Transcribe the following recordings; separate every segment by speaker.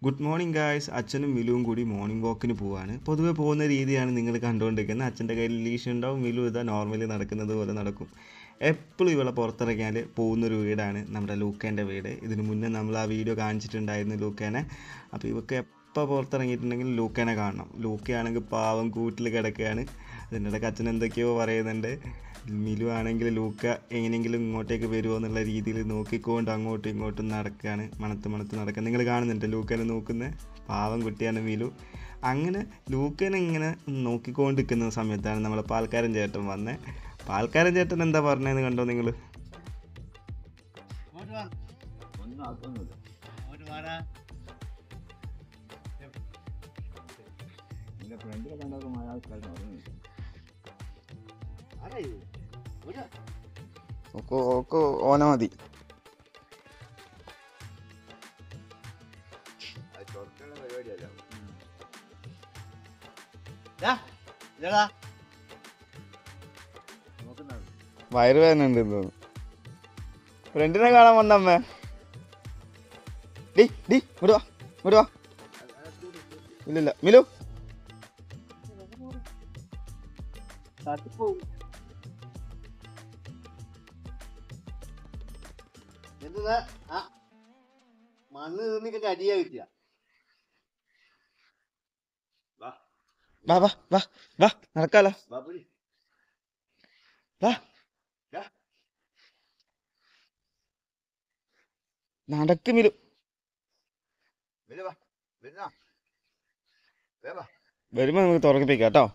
Speaker 1: Good morning guys അച്ഛനും മിലുവും കൂടി morning വാക്കിന് പോവാണ് പൊതുവെ പോകുന്ന രീതിയാണ് നിങ്ങൾ കണ്ടുകൊണ്ടിരിക്കുന്നത് അച്ഛൻ്റെ കയ്യിൽ ലീഷ് ഉണ്ടാവും മിലു ഇതാ നോർമലി നടക്കുന്നത് പോലെ നടക്കും എപ്പോഴും ഇവളെ പുറത്തിറങ്ങിയാൽ പോകുന്നൊരു വീടാണ് നമ്മുടെ ലൂക്കേൻ്റെ വീട് ഇതിന് മുന്നേ നമ്മൾ ആ വീഡിയോ കാണിച്ചിട്ടുണ്ടായിരുന്നു ലൂക്കേനെ അപ്പോൾ ഇവർക്ക് എപ്പോൾ പുറത്തിറങ്ങിയിട്ടുണ്ടെങ്കിൽ ലൂക്കേനെ കാണണം ലൂക്കയാണെങ്കിൽ പാവം കൂട്ടിൽ കിടക്കുകയാണ് അതിൻ്റെ ഇടയ്ക്ക് അച്ഛൻ എന്തൊക്കെയോ പറയുന്നുണ്ട് മിലു ആണെങ്കിൽ ലൂക്ക എങ്ങനെയെങ്കിലും ഇങ്ങോട്ടേക്ക് വരുമോ എന്നുള്ള രീതിയിൽ നോക്കിക്കൊണ്ട് അങ്ങോട്ടും ഇങ്ങോട്ടും നടക്കുകയാണ് മണത്ത് മണത്ത് നടക്കുക നിങ്ങൾ കാണുന്നുണ്ട് ലൂക്കനെ നോക്കുന്ന പാവം കുട്ടിയാണ് മിലു അങ്ങനെ ലൂക്കനെ ഇങ്ങനെ നോക്കിക്കൊണ്ടിരിക്കുന്ന സമയത്താണ് നമ്മളെ പാൽക്കാരൻ ചേട്ടൻ വന്നത് പാൽക്കാരൻ ചേട്ടൻ എന്താ പറഞ്ഞതെന്ന് കണ്ടോ നിങ്ങൾ
Speaker 2: ഒന്നും ആക്കുന്നില്ല എന്റെ ഫ്രണ്ടിലെ കണ്ടൊക്കെ മഴ ആൾക്കാർ ഉറങ്ങി
Speaker 1: ഓക്കോ ഓക്കോ ഓന മതി
Speaker 2: അത് തുറക്കേണ്ട പരിപാടിയല്ല നോക്കുന്നുണ്ട്
Speaker 1: വയറുവേദന ഉണ്ട് തോന്നുന്നു ഫ്രണ്ടിനെ കാണാൻ വന്നമ്മേ ഡി ഡി ഇങ്ങോട്ട് വാ ഇങ്ങോട്ട് വാ ഇല്ലില്ല മിലു
Speaker 3: എന്താ ആ മണ്ണ് തീർന്നിട്ട് അടിയാ കിട്ടിയ
Speaker 1: വാ വാ വാ വാ നടക്കാലോ
Speaker 3: ബാബുരി
Speaker 1: വാ നടക്ക് മിലു
Speaker 2: വരുവാ വരുന്നാ വേവാ
Speaker 1: വരുമ്പോൾ നമുക്ക് തുറക്കിപ്പിക്കാം കേട്ടോ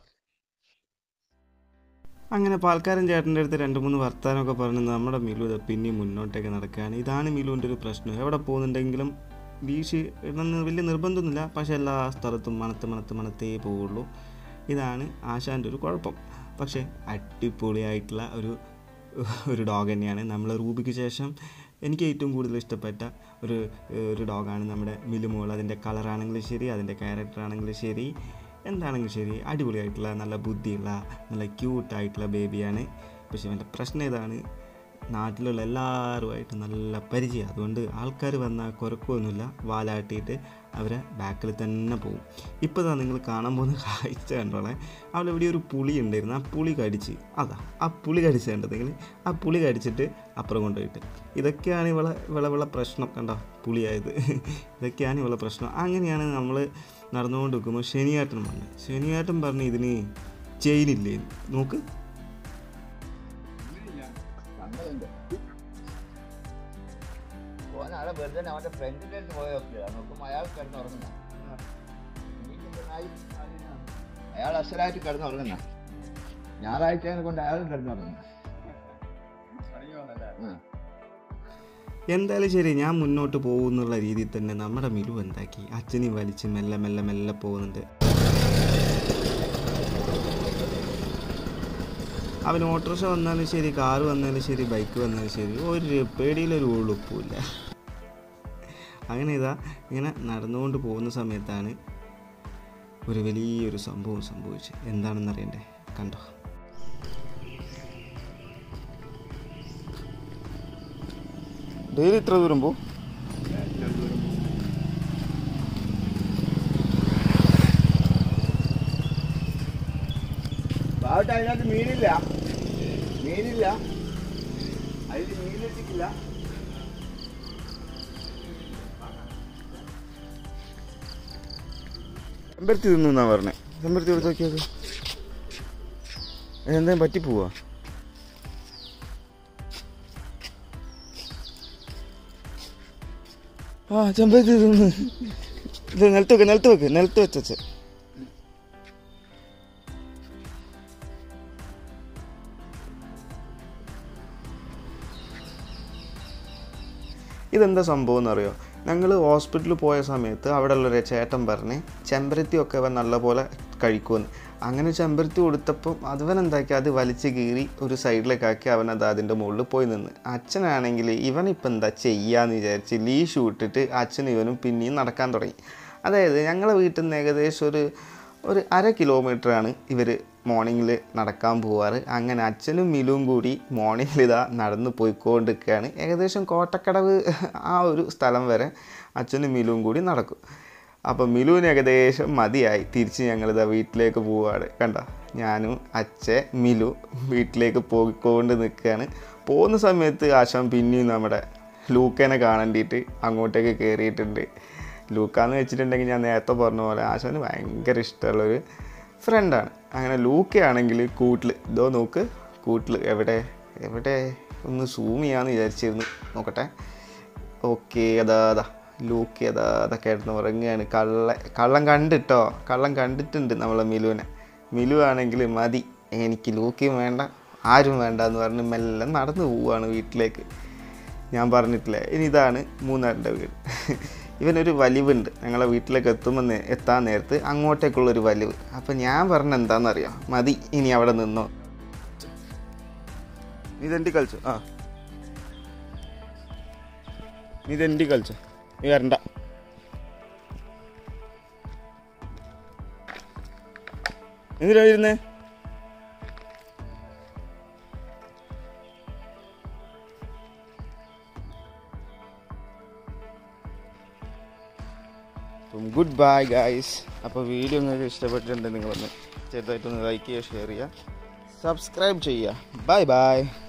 Speaker 1: അങ്ങനെ പാൽക്കാരൻ ചേട്ടൻ്റെ അടുത്ത് രണ്ട് മൂന്ന് വർത്താനമൊക്കെ പറഞ്ഞ് നമ്മുടെ മിലു ഇത് പിന്നെയും മുന്നോട്ടേക്ക് നടക്കുകയാണ് ഇതാണ് മിലുവിൻ്റെ ഒരു പ്രശ്നം എവിടെ പോകുന്നുണ്ടെങ്കിലും വീശി ഇടണമെന്ന് വലിയ നിർബന്ധമൊന്നുമില്ല പക്ഷേ എല്ലാ സ്ഥലത്തും മണത്ത് മണത്ത് മണത്തേ പോവുള്ളൂ ഇതാണ് ആശാൻ്റെ ഒരു കുഴപ്പം പക്ഷേ അടിപൊളിയായിട്ടുള്ള ഒരു ഒരു ഡോഗ് തന്നെയാണ് നമ്മൾ റൂബിക്ക് ശേഷം എനിക്ക് ഏറ്റവും കൂടുതൽ ഇഷ്ടപ്പെട്ട ഒരു ഒരു ഡോഗാണ് നമ്മുടെ മിലുമോൾ അതിൻ്റെ കളറാണെങ്കിലും ശരി അതിൻ്റെ ക്യാരക്ടർ ആണെങ്കിലും ശരി എന്താണെങ്കിലും ശരി അടിപൊളിയായിട്ടുള്ള നല്ല ബുദ്ധിയുള്ള നല്ല ക്യൂട്ടായിട്ടുള്ള ബേബിയാണ് പക്ഷേ ഇവൻ്റെ പ്രശ്നം ഇതാണ് നാട്ടിലുള്ള എല്ലാവരുമായിട്ട് നല്ല പരിചയം അതുകൊണ്ട് ആൾക്കാർ വന്നാൽ കുരക്കൊന്നുമില്ല വാലാട്ടിയിട്ട് അവരെ ബാക്കിൽ തന്നെ പോകും ഇപ്പോൾ തന്നെ നിങ്ങൾ കാണാൻ പോകുന്ന കാഴ്ച കണ്ടോളെ അവിടെ ഇവിടെ ഒരു പുളി ഉണ്ടായിരുന്നു ആ പുളി കടിച്ച് അതാ ആ പുളി കടിച്ച് കണ്ടതെങ്കിൽ ആ പുളി കടിച്ചിട്ട് അപ്പുറം കൊണ്ടുപോയിട്ട് ഇതൊക്കെയാണ് ഇവളെ ഇവളെ ഇവളെ പ്രശ്നം കണ്ടോ പുളിയായത് ഇതൊക്കെയാണ് ഇവളെ പ്രശ്നം അങ്ങനെയാണ് നമ്മൾ നടന്നുകൊണ്ട് നിൽക്കുമ്പോൾ ശനിയാട്ടൻ പറഞ്ഞു ശനിയാട്ടൻ പറഞ്ഞു ഇതിന് ചെയിനില്ലേ നോക്ക്
Speaker 2: സങ്കലുണ്ട് ഓൻ അവിടെ വെറുതെ അവന്റെ ഫ്രണ്ടിന്റെ അടുത്ത് പോയി നോക്കിയതാ നോക്കുമ്പോ അയാൾ കിടന്നുറങ്ങുന്ന അയാൾ അസലായിട്ട് കിടന്നുറങ്ങുന്ന ഞായറാഴ്ച കൊണ്ട് അയാളും കിടന്നുറങ്ങുന്ന ഉം.
Speaker 1: എന്തായാലും ശരി ഞാൻ മുന്നോട്ട് പോകുന്നുള്ള രീതിയിൽ തന്നെ നമ്മുടെ മിലു എന്താക്കി അച്ഛനെയും വലിച്ച് മെല്ലെ മെല്ലെ മെല്ലെ പോകുന്നുണ്ട് അവൻ ഓട്ടോറിക്ഷ വന്നാലും ശരി കാറ് വന്നാലും ശരി ബൈക്ക് വന്നാലും ശരി ഒരു പേടിയിലൊരു ഉളുപ്പില്ല അങ്ങനെ ഇതാ ഇങ്ങനെ നടന്നുകൊണ്ട് പോകുന്ന സമയത്താണ് ഒരു വലിയൊരു സംഭവം സംഭവിച്ചത് എന്താണെന്ന് അറിയണ്ടേ കണ്ടോ ഡെയിലി ഇത്ര ദൂരം പോ
Speaker 2: ബാവട്ടെ അതിനകത്ത് മീനില്ല മീനില്ല അതിൽ മീനിട്ടിട്ടില്ല
Speaker 1: ചെമ്പരത്തി തിന്നു എന്നാ പറഞ്ഞേ ചെമ്പരത്തി എടുത്ത് നോക്കിയത് എന്തായാലും പറ്റി പോവാ ആ ചെമ്പരത്തി തിന്നു ഇത് നിലത്ത് വെക്ക് നിലത്ത് വെക്ക് നിലത്ത് വെച്ചച്ച് ഇതെന്താ സംഭവം എന്നറിയോ ഞങ്ങൾ ഹോസ്പിറ്റലിൽ പോയ സമയത്ത് അവിടെ ഉള്ളൊരു ചേട്ടൻ പറഞ്ഞ് ചെമ്പരത്തിയൊക്കെ അവൻ നല്ലപോലെ കഴിക്കുമെന്ന് അങ്ങനെ ചെമ്പരത്തി കൊടുത്തപ്പം അതവൻ എന്താക്കി അത് വലിച്ച് കീറി ഒരു സൈഡിലേക്കാക്കി അവൻ അത് അതിൻ്റെ മുകളിൽ പോയി നിന്ന് അച്ഛനാണെങ്കിൽ ഇവനിപ്പോൾ എന്താ ചെയ്യാന്ന് വിചാരിച്ച് ലീഷ് വിട്ടിട്ട് അച്ഛനും ഇവനും പിന്നെയും നടക്കാൻ തുടങ്ങി അതായത് ഞങ്ങളെ വീട്ടിൽ നിന്ന് ഏകദേശം ഒരു ഒരു അര കിലോമീറ്ററാണ് ഇവർ മോർണിംഗിൽ നടക്കാൻ പോവാറ് അങ്ങനെ അച്ഛനും മിലുവും കൂടി മോർണിംഗിൽ ഇതാ നടന്നു പോയിക്കൊണ്ടിരിക്കുകയാണ് ഏകദേശം കോട്ടക്കടവ് ആ ഒരു സ്ഥലം വരെ അച്ഛനും മിലുവും കൂടി നടക്കും അപ്പം മിലുവിന് ഏകദേശം മതിയായി തിരിച്ച് ഞങ്ങളിതാ വീട്ടിലേക്ക് പോവുകയാണ് കണ്ട ഞാനും അച്ഛൻ മിലു വീട്ടിലേക്ക് പോയിക്കൊണ്ട് നിൽക്കുകയാണ് പോകുന്ന സമയത്ത് ആശാൻ പിന്നെയും നമ്മുടെ ലൂക്കേനെ കാണേണ്ടിയിട്ട് അങ്ങോട്ടേക്ക് കയറിയിട്ടുണ്ട് ലൂക്കാന്ന് വെച്ചിട്ടുണ്ടെങ്കിൽ ഞാൻ നേരത്തെ പറഞ്ഞ പോലെ ആശാന് ഭയങ്കര ഇഷ്ടമുള്ളൊരു ഫ്രണ്ടാണ് അങ്ങനെ ലൂക്കയാണെങ്കിൽ കൂട്ടിൽ ഇതോ നോക്ക് കൂട്ടിൽ എവിടെ എവിടെ ഒന്ന് സൂം ചെയ്യാമെന്ന് വിചാരിച്ചിരുന്നു നോക്കട്ടെ ഓക്കെ അതാ അതാ ലൂക്കി അതാ അതാ കിടന്ന് ഉറങ്ങുകയാണ് കള്ള കള്ളം കണ്ടിട്ടോ കള്ളം കണ്ടിട്ടുണ്ട് നമ്മളെ മിലുവിനെ മിലു ആണെങ്കിൽ മതി എനിക്ക് ലൂക്കിയും വേണ്ട ആരും വേണ്ട എന്ന് പറഞ്ഞ് മെല്ലെ നടന്നു പോവുകയാണ് വീട്ടിലേക്ക് ഞാൻ പറഞ്ഞിട്ടില്ലേ ഇനി ഇതാണ് മൂന്നാറിൻ്റെ വീട് ഇവനൊരു വലിവുണ്ട് ഞങ്ങളെ വീട്ടിലേക്ക് എത്തുമ്പോൾ നേ- എത്താൻ നേരത്ത് അങ്ങോട്ടേക്കുള്ളൊരു വലിവ് അപ്പം ഞാൻ പറഞ്ഞ എന്താണെന്നറിയാം മതി ഇനി അവിടെ നിന്നോ ഇതെന്തി കളിച്ചു ആ നീ ഇതെന്തി കളിച്ചു നീ വരണ്ട എന്തിനാ വരുന്നേ അപ്പം ഗുഡ് ബൈ ഗായ്സ് അപ്പോൾ വീഡിയോ നിങ്ങൾക്ക് ഇഷ്ടപ്പെട്ടിട്ടുണ്ടെങ്കിൽ നിങ്ങളൊന്ന് ചെറുതായിട്ടൊന്ന് ലൈക്ക് ചെയ്യുക ഷെയർ ചെയ്യുക സബ്സ്ക്രൈബ് ചെയ്യുക ബൈ ബൈ